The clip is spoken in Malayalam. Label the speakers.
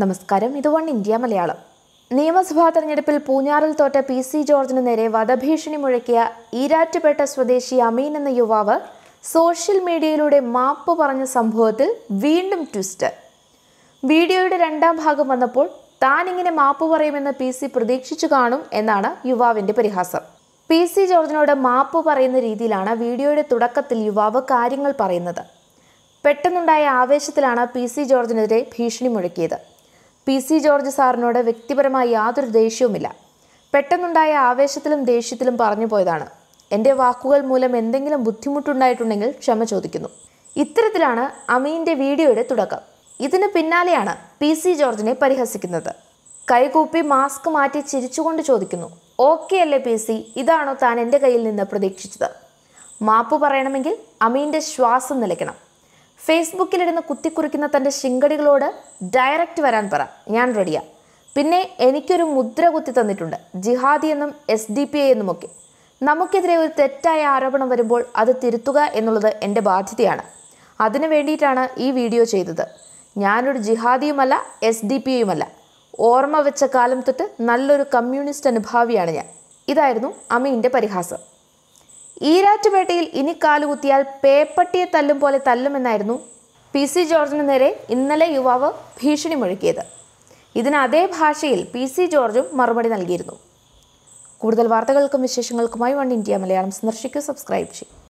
Speaker 1: നമസ്കാരം ഇത് വൺ ഇന്ത്യ മലയാളം നിയമസഭാ തെരഞ്ഞെടുപ്പിൽ പൂഞ്ഞാറിൽ തോറ്റ പി സി ജോർജിന് നേരെ വധഭീഷണി മുഴക്കിയ ഈരാറ്റുപേട്ട സ്വദേശി അമീൻ എന്ന യുവാവ് സോഷ്യൽ മീഡിയയിലൂടെ മാപ്പ് പറഞ്ഞ സംഭവത്തിൽ വീണ്ടും ട്വിസ്റ്റ് വീഡിയോയുടെ രണ്ടാം ഭാഗം വന്നപ്പോൾ താൻ ഇങ്ങനെ മാപ്പ് പറയുമെന്ന് പി സി പ്രതീക്ഷിച്ചു കാണും എന്നാണ് യുവാവിന്റെ പരിഹാസം പി സി ജോർജിനോട് മാപ്പ് പറയുന്ന രീതിയിലാണ് വീഡിയോയുടെ തുടക്കത്തിൽ യുവാവ് കാര്യങ്ങൾ പറയുന്നത് പെട്ടെന്നുണ്ടായ ആവേശത്തിലാണ് പി സി ജോർജിനെതിരെ ഭീഷണി മുഴക്കിയത് പി സി ജോർജ് സാറിനോട് വ്യക്തിപരമായി യാതൊരു ദേഷ്യവുമില്ല പെട്ടെന്നുണ്ടായ ആവേശത്തിലും ദേഷ്യത്തിലും പറഞ്ഞു പോയതാണ് എൻ്റെ വാക്കുകൾ മൂലം എന്തെങ്കിലും ബുദ്ധിമുട്ടുണ്ടായിട്ടുണ്ടെങ്കിൽ ക്ഷമ ചോദിക്കുന്നു ഇത്തരത്തിലാണ് അമീൻ്റെ വീഡിയോയുടെ തുടക്കം ഇതിന് പിന്നാലെയാണ് പി സി ജോർജിനെ പരിഹസിക്കുന്നത് കൈകൂപ്പി മാസ്ക് മാറ്റി ചിരിച്ചുകൊണ്ട് ചോദിക്കുന്നു ഓക്കെ അല്ലേ പി സി ഇതാണോ താൻ എൻ്റെ കയ്യിൽ നിന്ന് പ്രതീക്ഷിച്ചത് മാപ്പ് പറയണമെങ്കിൽ അമീൻ്റെ ശ്വാസം നിലയ്ക്കണം ഫേസ്ബുക്കിലിരുന്ന് കുത്തിക്കുറിക്കുന്ന തൻ്റെ ശിങ്കടികളോട് ഡയറക്റ്റ് വരാൻ പറ ഞാൻ റെഡിയാ പിന്നെ എനിക്കൊരു മുദ്ര കുത്തി തന്നിട്ടുണ്ട് ജിഹാദി എന്നും എസ് ഡി പി ഐ എന്നുമൊക്കെ നമുക്കെതിരെ ഒരു തെറ്റായ ആരോപണം വരുമ്പോൾ അത് തിരുത്തുക എന്നുള്ളത് എൻ്റെ ബാധ്യതയാണ് അതിനു വേണ്ടിയിട്ടാണ് ഈ വീഡിയോ ചെയ്തത് ഞാനൊരു ജിഹാദിയുമല്ല എസ് ഡി പി ഐയുമല്ല ഓർമ്മ വെച്ച കാലം തൊട്ട് നല്ലൊരു കമ്മ്യൂണിസ്റ്റ് അനുഭാവിയാണ് ഞാൻ ഇതായിരുന്നു അമീൻ്റെ പരിഹാസം ഈരാറ്റുപേട്ടയിൽ ഇനി കാലുകുത്തിയാൽ പേപ്പട്ടിയെ തല്ലും പോലെ തല്ലുമെന്നായിരുന്നു പി സി ജോർജിന് നേരെ ഇന്നലെ യുവാവ് ഭീഷണി മുഴക്കിയത് ഇതിന് അതേ ഭാഷയിൽ പി സി ജോർജും മറുപടി നൽകിയിരുന്നു കൂടുതൽ വാർത്തകൾക്കും വിശേഷങ്ങൾക്കുമായി വൺ ഇന്ത്യ മലയാളം സന്ദർശിക്കൂ സബ്സ്ക്രൈബ് ചെയ്യും